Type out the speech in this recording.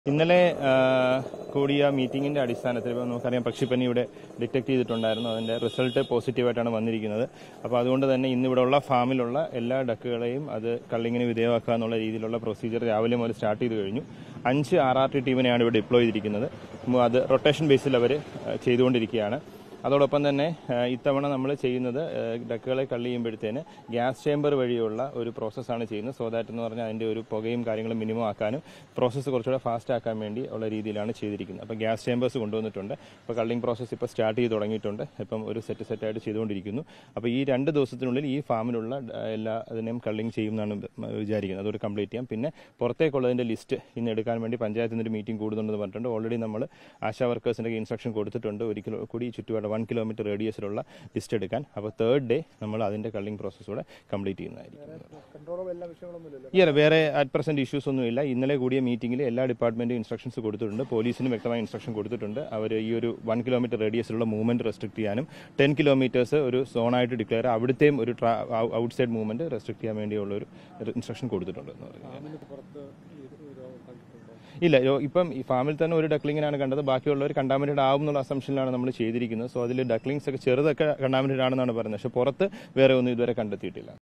ഇന്നലെ ആ, കൂടിയ മീറ്റിംഗിന്റെ അടിസ്ഥാനത്തിൽ ഇപ്പോൾ നമുക്കറിയാം പക്ഷിപ്പനി ഇവിടെ ഡിറ്റക്ട് ചെയ്തിട്ടുണ്ടായിരുന്നു അതിന്റെ റിസൾട്ട് പോസിറ്റീവായിട്ടാണ് വന്നിരിക്കുന്നത് അപ്പോൾ അതുകൊണ്ട് തന്നെ ഇന്നിവിടെ ഉള്ള ഫാമിലുള്ള എല്ലാ ഡക്കുകളെയും അത് കള്ളിങ്ങിന് വിധേയമാക്കുക എന്നുള്ള രീതിയിലുള്ള പ്രൊസീജിയർ രാവിലെ മുതൽ സ്റ്റാർട്ട് ചെയ്ത് കഴിഞ്ഞു അഞ്ച് ആർ ആർ ടി ടീമിനെയാണ് ഇവിടെ ഡിപ്ലോയ് ചെയ്തിരിക്കുന്നത് ഉം, അത് റൊട്ടേഷൻ ബേസിൽ അവർ ചെയ്തുകൊണ്ടിരിക്കുകയാണ് അതോടൊപ്പം തന്നെ ആ, ഇത്തവണ നമ്മൾ ചെയ്യുന്നത് ആ, ഡക്കുകളെ കള്ളി ചെയ്യുമ്പോഴത്തേന് ഗ്യാസ് ചേമ്പർ വഴിയുള്ള ഒരു പ്രോസസ്സാണ് ചെയ്യുന്നത് സോ ദാറ്റ് എന്ന് പറഞ്ഞാൽ അതിൻ്റെ ഒരു പുകയും കാര്യങ്ങളും മിനിമം ആക്കാനും പ്രോസസ്സ് കുറച്ചുകൂടെ ഫാസ്റ്റ് ആക്കാൻ വേണ്ടി ഉള്ള രീതിയിലാണ് ചെയ്തിരിക്കുന്നത് അപ്പോൾ ഗ്യാസ് ചേമ്പേഴ്സ് കൊണ്ടുവന്നിട്ടുണ്ട് അപ്പോൾ കള്ളിങ് പ്രോസസ്സ് ഇപ്പോൾ സ്റ്റാർട്ട് ചെയ്ത് തുടങ്ങിയിട്ടുണ്ട് ഇപ്പം ഒരു സെറ്റ് സെറ്റായിട്ട് ചെയ്തുകൊണ്ടിരിക്കുന്നു അപ്പോൾ ഈ രണ്ട് ദിവസത്തിനുള്ളിൽ ഈ ഫാമിലുള്ള ആ, എല്ലാ അതിനെയും കള്ളിങ് ചെയ്യുമെന്നാണ് വിചാരിക്കുന്നത് അതൊരു കംപ്ലീറ്റ് ചെയ്യാം പിന്നെ പുറത്തേക്കുള്ളതിൻ്റെ ലിസ്റ്റ് ഇന്ന് എടുക്കാൻ വേണ്ടി പഞ്ചായത്തിൽ നിന്ന് ഒരു മീറ്റിംഗ് കൂടുന്നുണ്ടെന്ന് പറഞ്ഞിട്ടുണ്ട് ഓൾറെഡി നമ്മൾ ആശാ വർക്കേഴ്സിൻ്റെ ഇൻസ്ട്രക്ഷൻ കൊടുത്തിട്ടുണ്ട് ഒരു കിലോ കൂടി ചുറ്റുപാട് വൺ കിലോമീറ്റർ റേഡിയസിലുള്ള ലിസ്റ്റ് എടുക്കാൻ അപ്പോൾ തേർഡ് ഡേ നമ്മൾ അതിൻ്റെ കള്ളിങ് പ്രോസസ്സ് കൂടെ കംപ്ലീറ്റ് ചെയ്യുന്നതായിരിക്കും കൺട്രോളോ എല്ലാ വിഷയങ്ങളൊന്നുമില്ലല്ലോ ഈ അല്ല വേറെ അറ്റ് പ്രസന്റ് ഇഷ്യൂസ് ഒന്നുമില്ല ഇന്നലെ കൂടിയ മീറ്റിംഗിൽ എല്ലാ ഡിപ്പാർട്ട്മെന്റും ഇൻസ്ട്രക്ഷൻസ് കൊടുത്തിട്ടുണ്ട് പോലീസിനും വ്യക്തമായ ഇൻസ്ട്രക്ഷൻ കൊടുത്തിട്ടുണ്ട് അവർ ഈ ഒരു വൺ കിലോമീറ്റർ റേഡിയസിലുള്ള മൂവ്മെന്റ് റെസ്ട്രിക്ട് ചെയ്യാനും ടെൻ കിലോമീറ്റേഴ്സ് ഒരു സോണായിട്ട് ഡിക്ലെയർ അവിടുത്തെയും ഒരു ഔട്ട് സൈഡ് മൂവ്മെന്റ് റെസ്ട്രിക്ട് ചെയ്യാൻ വേണ്ടിയുള്ള ഒരു ഇൻസ്ട്രക്ഷൻ കൊടുത്തിട്ടുണ്ട് എന്ന് പറയുന്നത് ഫാമിന് പുറത്ത് ഈ ഒരു രോഗം കണ്ടിട്ടുണ്ടോ ഇല്ല യോ- ഇപ്പം ഈ ഫാമിൽ തന്നെ ഒരു ഡക്ലിങ്ങിനാണ് കണ്ടത് ബാക്കിയുള്ളവർ കണ്ടാമിനേറ്റ് ആവും എന്നുള്ള അസംഷനിലാണ് നമ്മൾ ചെയ്തിരിക്കുന്നത് സോ അതിൽ ഡക്ലിങ്സ് ഒക്കെ ചെറുതൊക്കെ കണ്ടാമിനേറ്റ് ആണെന്നാണ് പറയുന്നത് പക്ഷെ പുറത്ത് വേറെ ഒന്നും ഇതുവരെ കണ്ടെത്തിയിട്ടില്ല